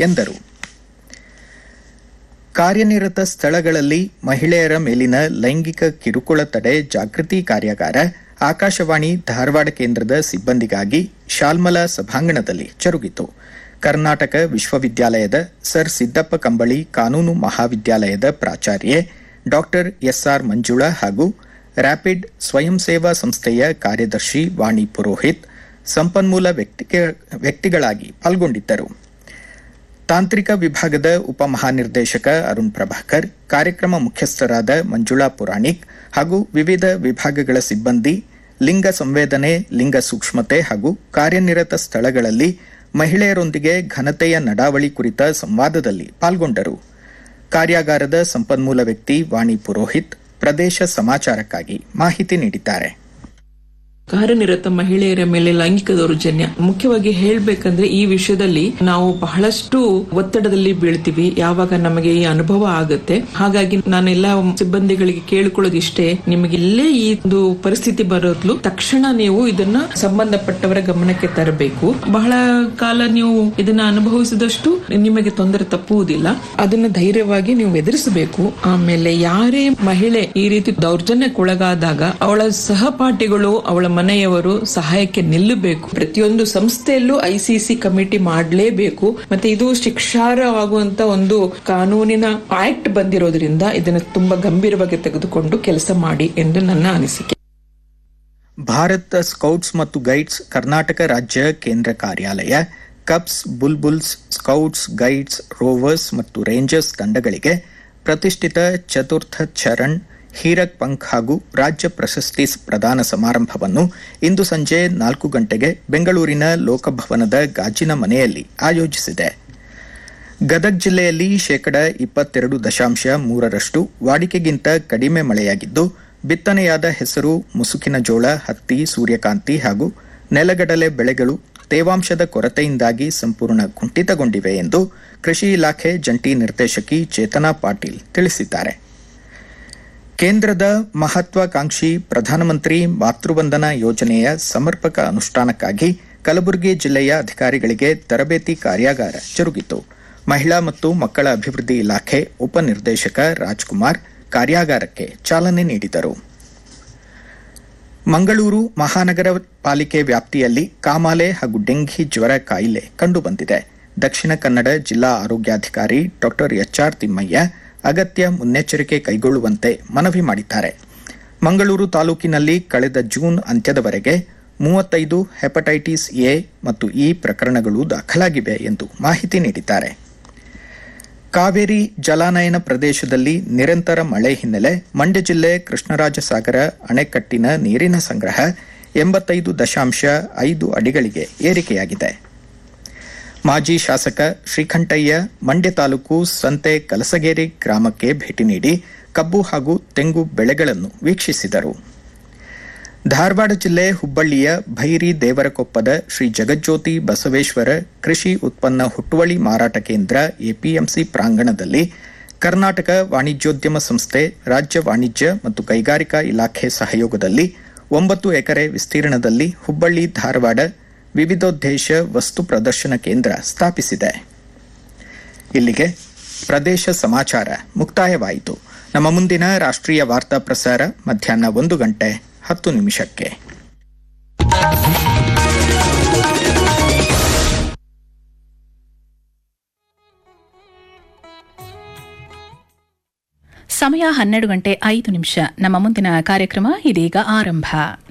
ಎಂದರು ಕಾರ್ಯನಿರತ ಸ್ಥಳಗಳಲ್ಲಿ ಮಹಿಳೆಯರ ಮೇಲಿನ ಲೈಂಗಿಕ ಕಿರುಕುಳ ತಡೆ ಜಾಗೃತಿ ಕಾರ್ಯಾಗಾರ ಆಕಾಶವಾಣಿ ಧಾರವಾಡ ಕೇಂದ್ರದ ಸಿಬ್ಬಂದಿಗಾಗಿ ಶಾಲ್ಮಲಾ ಸಭಾಂಗಣದಲ್ಲಿ ಜರುಗಿತು ಕರ್ನಾಟಕ ವಿಶ್ವವಿದ್ಯಾಲಯದ ಸರ್ ಸಿದ್ದಪ್ಪ ಕಂಬಳಿ ಕಾನೂನು ಮಹಾವಿದ್ಯಾಲಯದ ಪ್ರಾಚಾರ್ಯೆ ಡಾಕ್ಟರ್ ಎಸ್ಆರ್ ಮಂಜುಳಾ ಹಾಗೂ ರ್ಯಾಪಿಡ್ ಸ್ವಯಂ ಸೇವಾ ಸಂಸ್ಥೆಯ ಕಾರ್ಯದರ್ಶಿ ವಾಣಿ ಪುರೋಹಿತ್ ಸಂಪನ್ಮೂಲ ವ್ಯಕ್ತಿಗಳಾಗಿ ಪಾಲ್ಗೊಂಡಿದ್ದರು ತಾಂತ್ರಿಕ ವಿಭಾಗದ ಉಪಮಹಾನಿರ್ದೇಶಕ ಅರುಣ್ ಪ್ರಭಾಕರ್ ಕಾರ್ಯಕ್ರಮ ಮುಖ್ಯಸ್ಥರಾದ ಮಂಜುಳಾ ಪುರಾಣಿಕ್ ಹಾಗೂ ವಿವಿಧ ವಿಭಾಗಗಳ ಸಿಬ್ಬಂದಿ ಲಿಂಗ ಸಂವೇದನೆ ಲಿಂಗ ಸೂಕ್ಷ್ಮತೆ ಹಾಗೂ ಕಾರ್ಯನಿರತ ಸ್ಥಳಗಳಲ್ಲಿ ಮಹಿಳೆಯರೊಂದಿಗೆ ಘನತೆಯ ನಡಾವಳಿ ಕುರಿತ ಸಂವಾದದಲ್ಲಿ ಪಾಲ್ಗೊಂಡರು ಕಾರ್ಯಾಗಾರದ ಸಂಪನ್ಮೂಲ ವ್ಯಕ್ತಿ ವಾಣಿ ಪುರೋಹಿತ್ ಪ್ರದೇಶ ಸಮಾಚಾರಕ್ಕಾಗಿ ಮಾಹಿತಿ ನೀಡಿದ್ದಾರೆ ಕಾರ್ಯನಿರತ ಮಹಿಳೆಯರ ಮೇಲೆ ಲೈಂಗಿಕ ದೌರ್ಜನ್ಯ ಮುಖ್ಯವಾಗಿ ಹೇಳ್ಬೇಕಂದ್ರೆ ಈ ವಿಷಯದಲ್ಲಿ ನಾವು ಬಹಳಷ್ಟು ಒತ್ತಡದಲ್ಲಿ ಬೀಳ್ತೀವಿ ಯಾವಾಗ ನಮಗೆ ಈ ಅನುಭವ ಆಗುತ್ತೆ ಹಾಗಾಗಿ ನಾನೆಲ್ಲ ಸಿಬ್ಬಂದಿಗಳಿಗೆ ಕೇಳಿಕೊಳ್ಳೋದಿಷ್ಟೇ ನಿಮಗೆ ಇಲ್ಲೇ ಈ ಒಂದು ಪರಿಸ್ಥಿತಿ ಬರೋದ್ಲು ತಕ್ಷಣ ನೀವು ಇದನ್ನ ಸಂಬಂಧಪಟ್ಟವರ ಗಮನಕ್ಕೆ ತರಬೇಕು ಬಹಳ ಕಾಲ ನೀವು ಇದನ್ನ ಅನುಭವಿಸಿದಷ್ಟು ನಿಮಗೆ ತೊಂದರೆ ತಪ್ಪುವುದಿಲ್ಲ ಅದನ್ನ ಧೈರ್ಯವಾಗಿ ನೀವು ಎದುರಿಸಬೇಕು ಆಮೇಲೆ ಯಾರೇ ಮಹಿಳೆ ಈ ರೀತಿ ದೌರ್ಜನ್ಯಕ್ಕೊಳಗಾದಾಗ ಅವಳ ಸಹಪಾಠಿಗಳು ಅವಳ ಮನೆಯವರು ಸಹಾಯಕ್ಕೆ ನಿಲ್ಲಬೇಕು ಪ್ರತಿಯೊಂದು ಸಂಸ್ಥೆಯಲ್ಲೂ ಐಸಿಸಿ ಕಮಿಟಿ ಮಾಡಲೇಬೇಕು ಮತ್ತೆ ಇದು ಶಿಕ್ಷಾರ್ಹವಾಗುವಂತ ಒಂದು ಕಾನೂನಿನ ಆಕ್ಟ್ ಬಂದಿರೋದ್ರಿಂದ ಇದನ್ನು ತುಂಬಾ ಗಂಭೀರವಾಗಿ ತೆಗೆದುಕೊಂಡು ಕೆಲಸ ಮಾಡಿ ಎಂದು ನನ್ನ ಅನಿಸಿಕೆ ಭಾರತ ಸ್ಕೌಟ್ಸ್ ಮತ್ತು ಗೈಡ್ಸ್ ಕರ್ನಾಟಕ ರಾಜ್ಯ ಕೇಂದ್ರ ಕಾರ್ಯಾಲಯ cubs bulbuls scouts guides rovers ಮತ್ತು ರೇಂಜರ್ಸ್ ತಂಡಗಳಿಗೆ ಪ್ರತಿಷ್ಠಿತ ಚತುರ್ಥ ಚರಣ್ ಹೀರಕ್ ಪಂಖ್ ಹಾಗೂ ರಾಜ್ಯ ಪ್ರಶಸ್ತಿ ಪ್ರದಾನ ಸಮಾರಂಭವನ್ನು ಇಂದು ಸಂಜೆ ನಾಲ್ಕು ಗಂಟೆಗೆ ಬೆಂಗಳೂರಿನ ಲೋಕಭವನದ ಗಾಜಿನ ಮನೆಯಲ್ಲಿ ಆಯೋಜಿಸಿದೆ ಗದಗ್ ಜಿಲ್ಲೆಯಲ್ಲಿ ಶೇಕಡ ಇಪ್ಪತ್ತೆರಡು ದಶಾಂಶ ಮೂರರಷ್ಟು ವಾಡಿಕೆಗಿಂತ ಕಡಿಮೆ ಮಳೆಯಾಗಿದ್ದು ಬಿತ್ತನೆಯಾದ ಹೆಸರು ಮುಸುಕಿನ ಜೋಳ ಹತ್ತಿ ಸೂರ್ಯಕಾಂತಿ ಹಾಗೂ ನೆಲಗಡಲೆ ಬೆಳೆಗಳು ತೇವಾಂಶದ ಕೊರತೆಯಿಂದಾಗಿ ಸಂಪೂರ್ಣ ಕುಂಠಿತಗೊಂಡಿವೆ ಎಂದು ಕೃಷಿ ಇಲಾಖೆ ಜಂಟಿ ನಿರ್ದೇಶಕಿ ಚೇತನಾ ಪಾಟೀಲ್ ತಿಳಿಸಿದ್ದಾರೆ ಕೇಂದ್ರದ ಮಹತ್ವಾಕಾಂಕ್ಷಿ ಪ್ರಧಾನಮಂತ್ರಿ ಮಾತೃವಂದನಾ ಯೋಜನೆಯ ಸಮರ್ಪಕ ಅನುಷ್ಠಾನಕ್ಕಾಗಿ ಕಲಬುರಗಿ ಜಿಲ್ಲೆಯ ಅಧಿಕಾರಿಗಳಿಗೆ ತರಬೇತಿ ಕಾರ್ಯಾಗಾರ ಜರುಗಿತು ಮಹಿಳಾ ಮತ್ತು ಮಕ್ಕಳ ಅಭಿವೃದ್ಧಿ ಇಲಾಖೆ ಉಪನಿರ್ದೇಶಕ ರಾಜ್ಕುಮಾರ್ ಕಾರ್ಯಾಗಾರಕ್ಕೆ ಚಾಲನೆ ನೀಡಿದರು ಮಂಗಳೂರು ಮಹಾನಗರ ಪಾಲಿಕೆ ವ್ಯಾಪ್ತಿಯಲ್ಲಿ ಕಾಮಾಲೆ ಹಾಗೂ ಡೆಂಘಿ ಜ್ವರ ಕಾಯಿಲೆ ಕಂಡುಬಂದಿದೆ ದಕ್ಷಿಣ ಕನ್ನಡ ಜಿಲ್ಲಾ ಆರೋಗ್ಯಾಧಿಕಾರಿ ಡಾ ಎಚ್ಆರ್ ತಿಮ್ಮಯ್ಯ ಅಗತ್ಯ ಮುನ್ನೆಚ್ಚರಿಕೆ ಕೈಗೊಳ್ಳುವಂತೆ ಮನವಿ ಮಾಡಿದ್ದಾರೆ ಮಂಗಳೂರು ತಾಲೂಕಿನಲ್ಲಿ ಕಳೆದ ಜೂನ್ ಅಂತ್ಯದವರೆಗೆ ಮೂವತ್ತೈದು ಹೆಪಟೈಟಿಸ್ ಎ ಮತ್ತು ಇ ಪ್ರಕರಣಗಳು ದಾಖಲಾಗಿವೆ ಎಂದು ಮಾಹಿತಿ ನೀಡಿದ್ದಾರೆ ಕಾವೇರಿ ಜಲಾನಯನ ಪ್ರದೇಶದಲ್ಲಿ ನಿರಂತರ ಮಳೆ ಹಿನ್ನೆಲೆ ಮಂಡ್ಯ ಜಿಲ್ಲೆ ಕೃಷ್ಣರಾಜಸಾಗರ ಅಣೆಕಟ್ಟಿನ ನೀರಿನ ಸಂಗ್ರಹ ಎಂಬತ್ತೈದು ದಶಾಂಶ ಐದು ಅಡಿಗಳಿಗೆ ಏರಿಕೆಯಾಗಿದೆ ಮಾಜಿ ಶಾಸಕ ಶ್ರೀಕಂಠಯ್ಯ ಮಂಡ್ಯ ತಾಲೂಕು ಸಂತೆ ಕಲಸಗೇರಿ ಗ್ರಾಮಕ್ಕೆ ಭೇಟಿ ನೀಡಿ ಕಬ್ಬು ಹಾಗೂ ತೆಂಗು ಬೆಳೆಗಳನ್ನು ವೀಕ್ಷಿಸಿದರು ಧಾರವಾಡ ಜಿಲ್ಲೆ ಹುಬ್ಬಳ್ಳಿಯ ಭೈರಿ ದೇವರಕೊಪ್ಪದ ಶ್ರೀ ಜಗಜ್ಯೋತಿ ಬಸವೇಶ್ವರ ಕೃಷಿ ಉತ್ಪನ್ನ ಹುಟ್ಟುವಳಿ ಮಾರಾಟ ಕೇಂದ್ರ ಎಪಿಎಂಸಿ ಪ್ರಾಂಗಣದಲ್ಲಿ ಕರ್ನಾಟಕ ವಾಣಿಜ್ಯೋದ್ಯಮ ಸಂಸ್ಥೆ ರಾಜ್ಯ ವಾಣಿಜ್ಯ ಮತ್ತು ಕೈಗಾರಿಕಾ ಇಲಾಖೆ ಸಹಯೋಗದಲ್ಲಿ ಒಂಬತ್ತು ಎಕರೆ ವಿಸ್ತೀರ್ಣದಲ್ಲಿ ಹುಬ್ಬಳ್ಳಿ ಧಾರವಾಡ ವಿವಿಧೋದ್ದೇಶ ವಸ್ತು ಪ್ರದರ್ಶನ ಕೇಂದ್ರ ಸ್ಥಾಪಿಸಿದೆ ಇಲ್ಲಿಗೆ ಪ್ರದೇಶ ಸಮಾಚಾರ ಮುಕ್ತಾಯವಾಯಿತು ನಮ್ಮ ಮುಂದಿನ ರಾಷ್ಟ್ರೀಯ ವಾರ್ತಾ ಪ್ರಸಾರ ಮಧ್ಯಾಹ್ನ ಒಂದು ಗಂಟೆ ಹತ್ತು ನಿಮಿಷಕ್ಕೆ ಸಮಯ ಹನ್ನೆರಡು ಗಂಟೆ ಐದು ನಿಮಿಷ ನಮ್ಮ ಮುಂದಿನ ಕಾರ್ಯಕ್ರಮ ಇದೀಗ ಆರಂಭ